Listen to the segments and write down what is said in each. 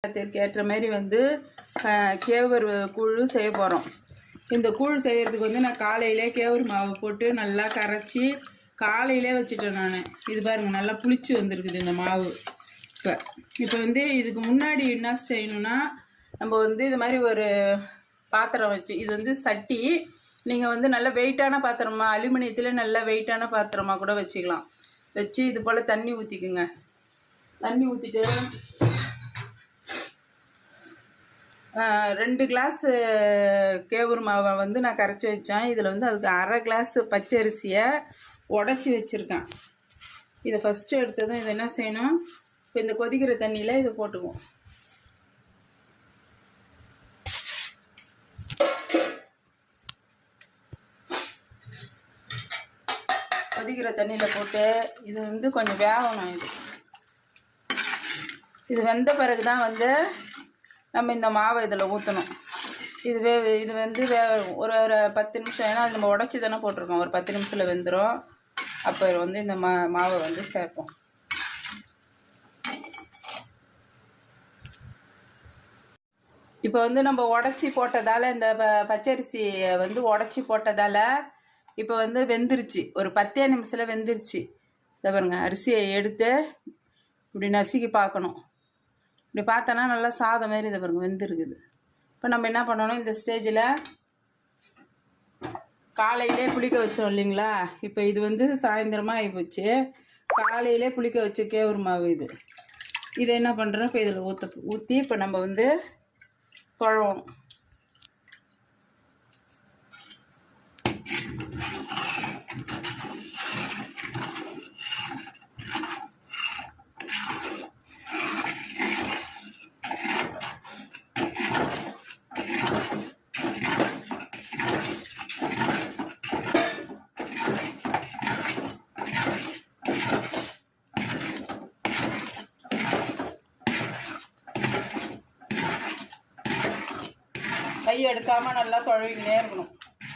அதற்கு ஏற்ற மாதிரி வந்து அஹ், கேவர் கூழ் செய்ய போகிறோம் இந்த கூழ் செய்யறதுக்கு வந்து நான் காலையிலே கேவர் மாவு போட்டு நல்லா கரைச்சி காலையிலே வச்சுட்டேன் நான் இது பாருங்க நல்லா புளிச்சு வந்திருக்குது இந்த மாவு இப்போ இப்போ வந்து இதுக்கு முன்னாடி என்ன செய்யணும்னா நம்ம வந்து இது மாதிரி ஒரு பாத்திரம் வச்சு இது வந்து சட்டி நீங்கள் வந்து நல்ல வெயிட்டான பாத்திரமா அலுமினியத்தில் நல்ல வெயிட்டான பாத்திரமா கூட வச்சுக்கலாம் வச்சு இது போல் தண்ணி ஊற்றிக்குங்க தண்ணி ஊற்றிட்டு ரெண்டு கிளாஸ் கேவுரு மாவை வந்து நான் கரைச்சி வச்சேன் இதில் வந்து அதுக்கு அரை கிளாஸ் பச்சரிசியை உடச்சி வச்சுருக்கேன் இதை ஃபஸ்ட்டு எடுத்ததும் இதை என்ன செய்யணும் இப்போ இந்த கொதிக்கிற தண்ணியில் இதை போட்டுக்குவோம் கொதிக்கிற தண்ணியில் போட்டு இது வந்து கொஞ்சம் வேகணும் இது இது வெந்த பிறகு தான் வந்து நம்ம இந்த மாவை இதில் ஊற்றணும் இது வே இது வந்து வே ஒரு ஒரு பத்து நிமிஷம் ஏன்னா அது நம்ம உடச்சி தானே போட்டிருக்கோம் ஒரு பத்து நிமிஷத்தில் வெந்துடும் அப்போ வந்து இந்த மா மாவை வந்து சேர்ப்போம் இப்போ வந்து நம்ம உடச்சி போட்டதால் இந்த ப- பச்சரிசியை வந்து உடச்சி போட்டதால் இப்போ வந்து வெந்துருச்சு ஒரு பத்தே நிமிஷத்தில் வெந்துருச்சு இதை பாருங்க அரிசியை எடுத்து இப்படி நசுக்கி பார்க்கணும் இப்படி பார்த்தோன்னா நல்லா சாதம் மாதிரி இதை பாருங்க வெந்திருக்குது இப்போ நம்ம என்ன பண்ணணும் இந்த ஸ்டேஜில் காலையிலே புளிக்க வச்சோம் இல்லைங்களா இப்போ இது வந்து சாயந்தரமாக ஆகிப்போச்சு காலையிலே புளிக்க வச்ச கேவுரு மாவு இது இதை என்ன பண்ணுறோம் இப்போ இதில் ஊற்ற ஊற்றி இப்போ நம்ம வந்து தொழவும் கை எடுக்காமல் நல்லா குழவிக்கினே இருக்கணும்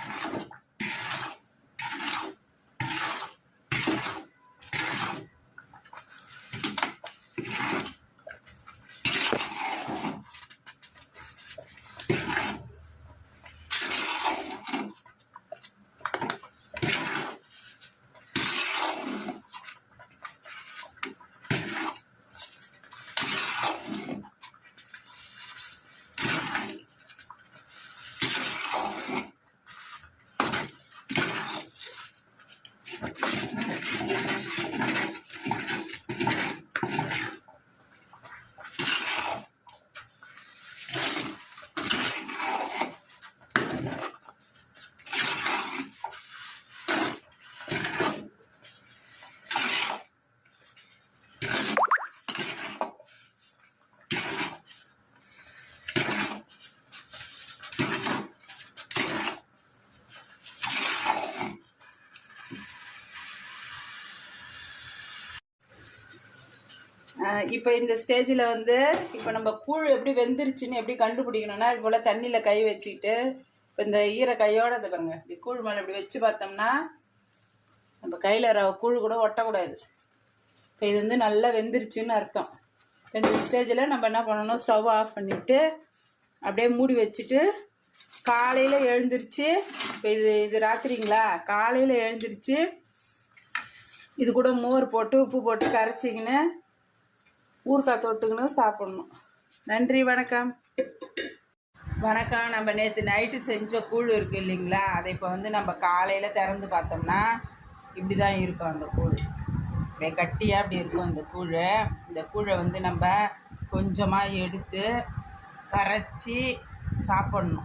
இப்போ இந்த ஸ்டேஜில் வந்து இப்போ நம்ம கூழ் எப்படி வெந்துருச்சுன்னு எப்படி கண்டுபிடிக்கணும்னா இது போல் தண்ணியில் கை வச்சுக்கிட்டு இப்போ இந்த ஈர கையோட இதை பாருங்க இப்படி கூழ் மேலே இப்படி வச்சு பார்த்தோம்னா நம்ம கையில் ரவ கூழ் கூட ஒட்டக்கூடாது இப்போ இது வந்து நல்லா வெந்துருச்சுன்னு அர்த்தம் இப்போ இந்த ஸ்டேஜில் நம்ம என்ன பண்ணணும் ஸ்டவ் ஆஃப் பண்ணிவிட்டு அப்படியே மூடி வச்சுட்டு காலையில் எழுந்திருச்சு இப்போ இது இது ராத்திரிங்களா காலையில் எழுந்திருச்சு இது கூட மோர் போட்டு உப்பு போட்டு கரைச்சிக்கின்னு ஊறுகாய் தொட்டுக்கின்னு சாப்பிட்ணும் நன்றி வணக்கம் வணக்கம் நம்ம நேற்று நைட்டு செஞ்ச கூழ் இருக்குது இல்லைங்களா அதை இப்போ வந்து நம்ம காலையில் திறந்து பார்த்தோம்னா இப்படி தான் இருக்கும் அந்த கூழ் அப்படியே கட்டியாக அப்படி இருக்கும் இந்த கூழ் இந்த கூழை வந்து நம்ம கொஞ்சமாக எடுத்து கரைச்சி சாப்பிட்ணும்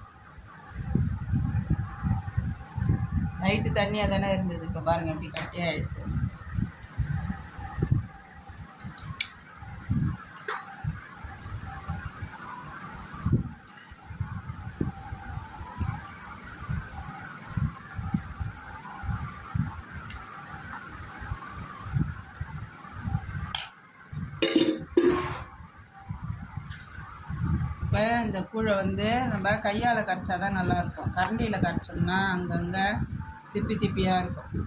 நைட்டு தண்ணியாக தானே இருந்தது இப்போ பாருங்கள் இப்படி கட்டியாக ஆகிடுது இப்போ இந்த கூழை வந்து நம்ம கையால் கரைச்சா தான் நல்லாயிருக்கும் கரண்டியில் கரைச்சோம்னா அங்கங்கே திப்பி திப்பியாக இருக்கும்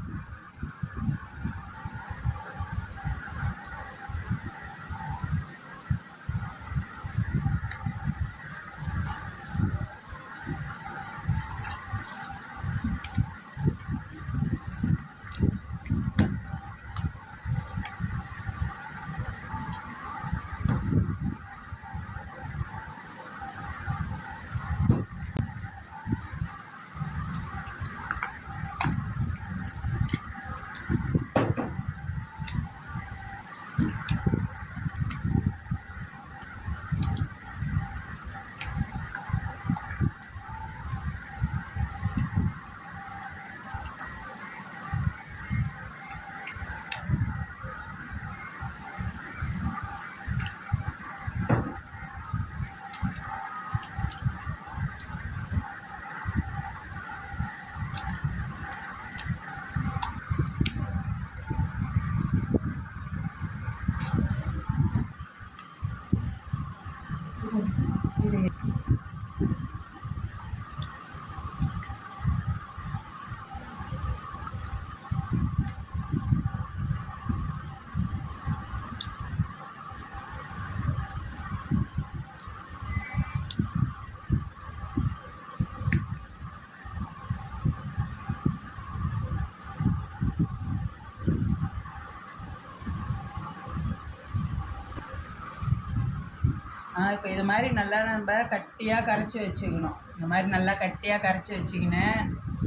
ஆ இப்போ இது மாதிரி நல்லா நம்ம கட்டியாக கரைச்சி வச்சுக்கணும் இந்த மாதிரி நல்லா கட்டியாக கரைச்சி வச்சுக்கினேன்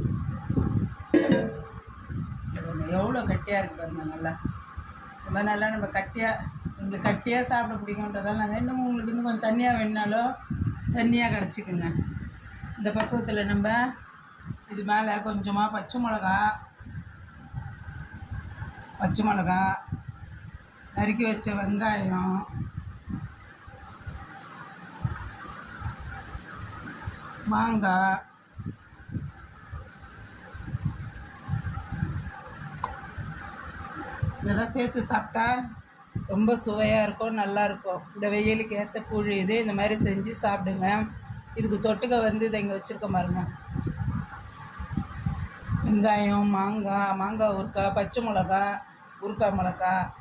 எவ்வளோ கட்டியாக இருக்கு பாருங்க நல்லா இந்த மாதிரி நல்லா நம்ம கட்டியாக உங்களுக்கு கட்டியாக சாப்பிட பிடிக்குன்றதால நாங்கள் இன்னும் உங்களுக்கு இன்னும் கொஞ்சம் தண்ணியாக வேணுனாலும் தண்ணியாக கரைச்சிக்குங்க இந்த பக்குவத்தில் நம்ம இது மேலே கொஞ்சமாக பச்சை மிளகா பச்சை மிளகா நறுக்கி வச்ச வெங்காயம் மாங்காய் இதெல்லாம் சேர்த்து சாப்பிட்டா ரொம்ப சுவையாக இருக்கும் நல்லா இருக்கும் இந்த வெயிலுக்கு ஏற்ற கூழ் இது இந்த மாதிரி செஞ்சு சாப்பிடுங்க இதுக்கு தொட்டுக்க வந்து இதை இங்கே வச்சுருக்க பாருங்க வெங்காயம் மாங்காய் மாங்காய் ஊறுக்காய் பச்சை மிளகா ஊறுக்காய் மிளகா